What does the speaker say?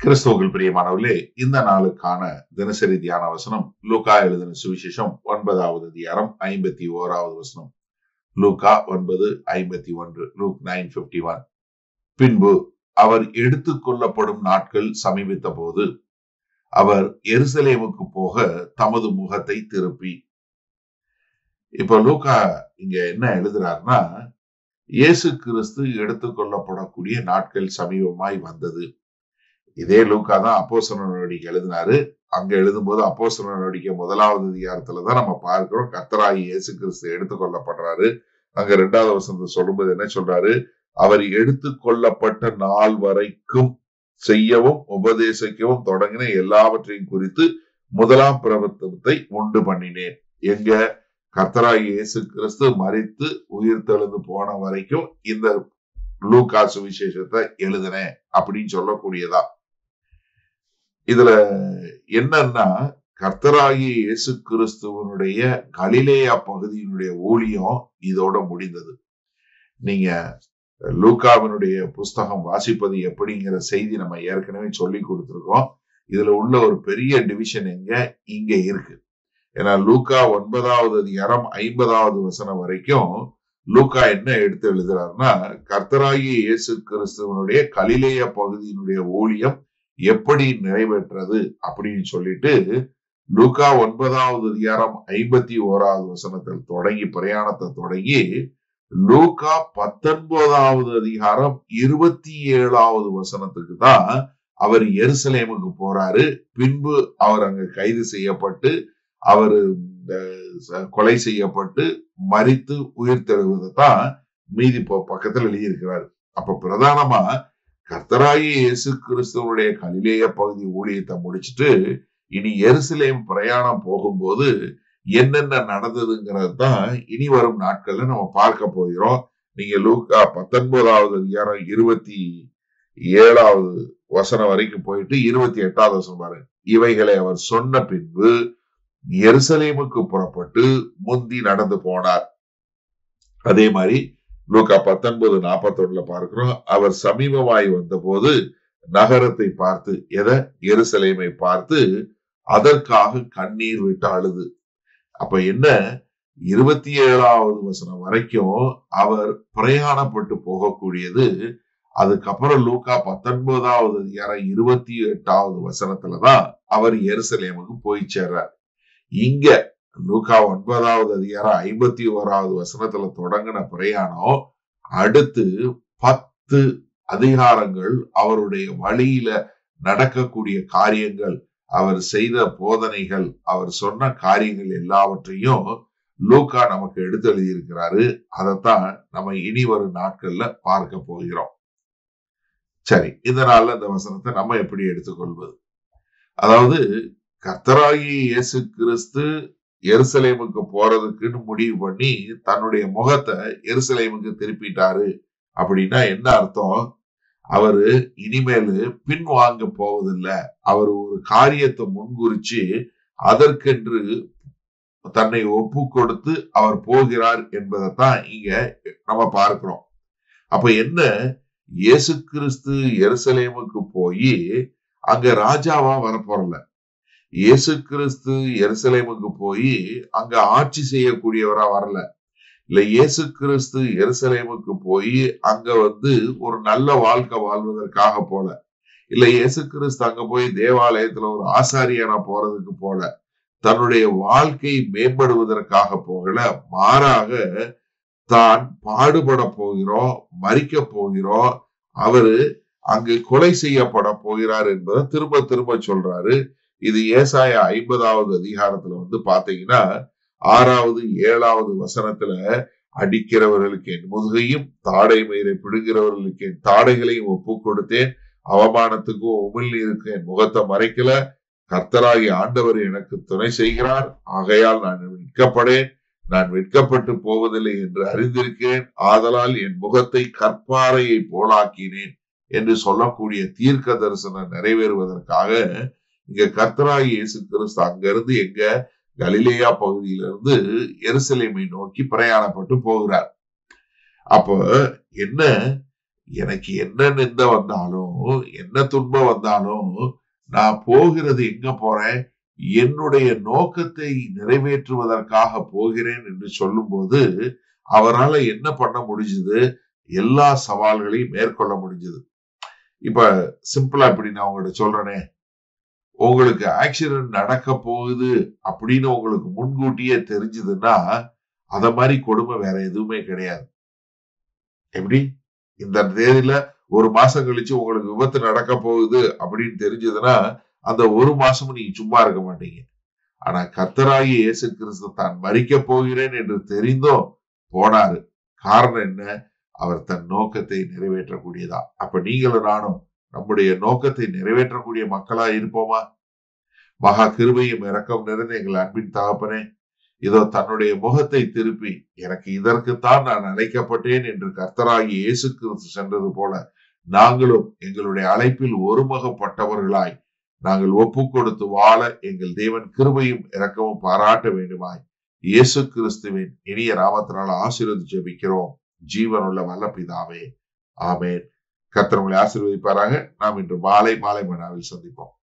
கிறிஸ்துவர்கள் பிரியமானவர்களே இந்த நாளுக்கான தினசரி தியான வசனம் லூகா எழுதின சுவிசேஷம் ஒன்பதாவது அதிகாரம் ஐம்பத்தி ஓராவது வசனம் லூகா ஒன்பது ஐம்பத்தி ஒன்று லூக் நைன் பிப்டி ஒன் பின்பு அவர் எடுத்துக் கொள்ளப்படும் நாட்கள் சமீபித்த போது அவர் எருசலேமுக்கு போக தமது முகத்தை திருப்பி இப்ப லூகா இங்க என்ன எழுதுறாருன்னா இயேசு கிறிஸ்து எடுத்துக்கொள்ளப்படக்கூடிய நாட்கள் சமீபமாய் வந்தது இதே லூக்கா தான் அப்போஸ்தலர் நடவடிக்கை எழுதினாரு அங்க எழுதும்போது அப்போஸ்தலர் நடவடிக்கை முதலாவது அதிகாரத்துல தான் நம்ம பார்க்கிறோம் கத்தராகி இயேசு கிறிஸ்து எடுத்துக்கொள்ளப்படுறாரு அங்க ரெண்டாவது வசனத்தை சொல்லும்போது என்ன சொல்றாரு அவர் எடுத்துக்கொள்ளப்பட்ட நாள் வரைக்கும் செய்யவும் உபதேசிக்கவும் தொடங்கின எல்லாவற்றையும் குறித்து முதலாம் பிரபத்தத்தை உண்டு பண்ணினேன் எங்க கர்த்தராகி இயேசு கிறிஸ்து மறித்து உயிர் தெழுந்து போன வரைக்கும் இந்த லூக்கா சுவிசேஷத்தை எழுதினேன் அப்படின்னு சொல்லக்கூடியதா இதுல என்னன்னா கர்த்தராகிய இயேசு கிறிஸ்துவனுடைய கலிலேயா பகுதியினுடைய ஊழியம் இதோட முடிந்தது நீங்க லூக்காவினுடைய புஸ்தகம் வாசிப்பது எப்படிங்கிற செய்தி நம்ம ஏற்கனவே சொல்லி கொடுத்துருக்கோம் இதுல உள்ள ஒரு பெரிய டிவிஷன் எங்க இங்க இருக்கு ஏன்னா லூக்கா ஒன்பதாவது அதிகாரம் ஐம்பதாவது வசனம் வரைக்கும் லூக்கா என்ன எடுத்து எழுதுறாருன்னா கர்த்தராகிய இயேசு கிறிஸ்துவனுடைய கலிலேய பகுதியினுடைய ஊழியம் எப்படி நிறைவேற்றது அப்படின்னு சொல்லிட்டு லூக்கா ஒன்பதாவது அதிகாரம் ஐம்பத்தி ஓராவது வசனத்தில் தொடங்கி பிரயாணத்தை தொடங்கி லூக்கா பத்தொன்பதாவது அதிகாரம் இருபத்தி ஏழாவது வசனத்துக்கு தான் அவர் எருசலேமுக்கு போறாரு பின்பு அவர் அங்க கைது செய்யப்பட்டு அவர் கொலை செய்யப்பட்டு மறித்து உயிர் தெழுவதை தான் மீதி பக்கத்தில் எழுதியிருக்கிறார் அப்ப பிரதானமா கர்த்தராயி இயேசு கிறிஸ்துவனுடைய கலிலேய பகுதி ஊழியத்தை முடிச்சுட்டு இனி எருசலேம் பிரயாணம் போகும்போது என்னென்ன நடந்ததுங்கிறது தான் இனி வரும் நாட்கள்ல நம்ம பார்க்க போகிறோம் நீங்க லூக்கா பத்தொன்பதாவது அதிகாரம் இருபத்தி ஏழாவது வசனம் வரைக்கும் போயிட்டு இருபத்தி எட்டாவது வசனம் பாருங்க இவைகளை அவர் சொன்ன பின்பு எருசலேமுக்கு புறப்பட்டு முந்தி நடந்து போனார் அதே மாதிரி லூக்கா பத்தொன்பது நாற்பத்தி ஒண்ணுல பார்க்கிறோம் அவர் சமீபமாய் வந்தபோது நகரத்தை பார்த்து எதை எருசலேமை பார்த்து அதற்காக கண்ணீர் விட்டு அழுது அப்ப என்ன இருபத்தி ஏழாவது வசனம் வரைக்கும் அவர் பிரயாணப்பட்டு போகக்கூடியது அதுக்கப்புறம் லூக்கா பத்தொன்பதாவது அதிகாரம் இருபத்தி எட்டாவது வசனத்துலதான் அவர் எருசலேமுக்கு போய் சேர்றார் இங்க லூக்கா ஒன்பதாவது அதிகாரம் ஐம்பத்தி ஓராவது வசனத்துல தொடங்கின பிரயாணம் அடுத்து பத்து அதிகாரங்கள் அவருடைய வழியில நடக்கக்கூடிய காரியங்கள் அவர் செய்த போதனைகள் அவர் சொன்ன காரியங்கள் எல்லாவற்றையும் லூக்கா நமக்கு எடுத்து எழுதியிருக்கிறாரு அதைத்தான் நம்ம இனி வரும் நாட்கள்ல பார்க்க போகிறோம் சரி இந்த நாள்ல இந்த வசனத்தை நம்ம எப்படி எடுத்துக்கொள்வது அதாவது கர்த்தராகி இயேசு கிறிஸ்து எருசலேமுக்கு போறதுக்குன்னு முடிவு பண்ணி தன்னுடைய முகத்தை எருசலேமுக்கு திருப்பிட்டாரு அப்படின்னா என்ன அர்த்தம் அவரு இனிமேலு பின் வாங்க போவதில்லை அவர் ஒரு காரியத்தை முன்குறிச்சு அதற்கென்று தன்னை ஒப்பு கொடுத்து அவர் போகிறார் என்பதைத்தான் இங்க நம்ம பார்க்கிறோம் அப்ப என்ன இயேசு கிறிஸ்து எருசலேமுக்கு போய் அங்க ராஜாவா வரப்போறல இயேசு கிறிஸ்து எருசலேமுக்கு போய் அங்க ஆட்சி செய்யக்கூடியவரா வரல இல்ல இயேசு கிறிஸ்து எருசலேமுக்கு போய் அங்க வந்து ஒரு நல்ல வாழ்க்கை வாழ்வதற்காக போல இல்ல இயேசு கிறிஸ்து அங்க போய் தேவாலயத்துல ஒரு ஆசாரியனா போறதுக்கு போல தன்னுடைய வாழ்க்கை மேம்படுவதற்காக போகல மாறாக தான் பாடுபட போகிறோம் மறிக்க போகிறோம் அவரு அங்கு கொலை செய்யப்பட போகிறார் என்பதை திரும்ப திரும்ப சொல்றாரு இது ஏசாய ஐம்பதாவது அதிகாரத்துல வந்து பாத்தீங்கன்னா ஆறாவது ஏழாவது வசனத்துல அடிக்கிறவர்களுக்கு என் முதுகையும் தாடை மயிரை பிடுங்கிறவர்களுக்கு என் தாடைகளையும் ஒப்பு கொடுத்தேன் அவமானத்துக்கும் உமிழ்நீருக்கு என் முகத்தை மறைக்கல கர்த்தராகி ஆண்டவர் எனக்கு துணை செய்கிறார் ஆகையால் நான் விற்கப்படேன் நான் வெட்கப்பட்டு போவதில்லை என்று அறிந்திருக்கிறேன் ஆதலால் என் முகத்தை கற்பாறையை போலாக்கினேன் என்று சொல்லக்கூடிய தீர்க்க தரிசனம் நிறைவேறுவதற்காக இங்க கர்த்தராகி இயேசு கிறிஸ்து அங்கிருந்து எங்க கலிலேயா பகுதியிலிருந்து எருசலேமை நோக்கி பிரயாணப்பட்டு போகிறார் அப்ப என்ன எனக்கு என்ன நிந்த வந்தாலும் என்ன துன்பம் வந்தாலும் நான் போகிறது எங்க போறேன் என்னுடைய நோக்கத்தை நிறைவேற்றுவதற்காக போகிறேன் என்று சொல்லும்போது அவரால் என்ன பண்ண முடிஞ்சது எல்லா சவால்களையும் மேற்கொள்ள முடிஞ்சது இப்ப சிம்பிளா இப்படி நான் உங்கள்கிட்ட சொல்றேனே உங்களுக்கு ஆக்சிடென்ட் நடக்க போகுது அப்படின்னு உங்களுக்கு முன்கூட்டியே தெரிஞ்சதுன்னா அத மாதிரி கொடுமை வேற எதுவுமே கிடையாது எப்படி இந்த தேதியில ஒரு மாசம் கழிச்சு உங்களுக்கு விபத்து நடக்க போகுது அப்படின்னு தெரிஞ்சதுன்னா அந்த ஒரு மாசமும் நீங்க சும்மா இருக்க மாட்டீங்க ஆனா கர்த்தராகி இயேசு கிறிஸ்து தான் மறிக்க போகிறேன் என்று தெரிந்தும் போனாரு காரணம் என்ன அவர் தன் நோக்கத்தை நிறைவேற்றக்கூடியதா அப்ப நீங்களும் நானும் நம்முடைய நோக்கத்தை நிறைவேற்றக்கூடிய மக்களா இருப்போமா மகா கிருபையும் இரக்கம் நிறைந்த எங்கள் அன்பின் தகப்பனே இதோ தன்னுடைய முகத்தை திருப்பி எனக்கு இதற்குத்தான் நான் அழைக்கப்பட்டேன் என்று கர்த்தராகி இயேசு கிறிஸ்து சென்றது போல நாங்களும் எங்களுடைய அழைப்பில் ஒருமுகப்பட்டவர்களாய் நாங்கள் ஒப்பு கொடுத்து வாழ எங்கள் தேவன் கிருபையும் இரக்கமும் பாராட்ட வேண்டுமாய் இயேசு கிறிஸ்துவின் இனிய நாமத்தினால் ஆசீர்வதி ஜெபிக்கிறோம் ஜீவனுள்ள வல்ல பிதாவே ஆமேன் கர்த்தர் உங்களை ஆசீர்வதிப்பாராக நாம் இன்று மாலை மாலை மனாவில் சந்திப்போம்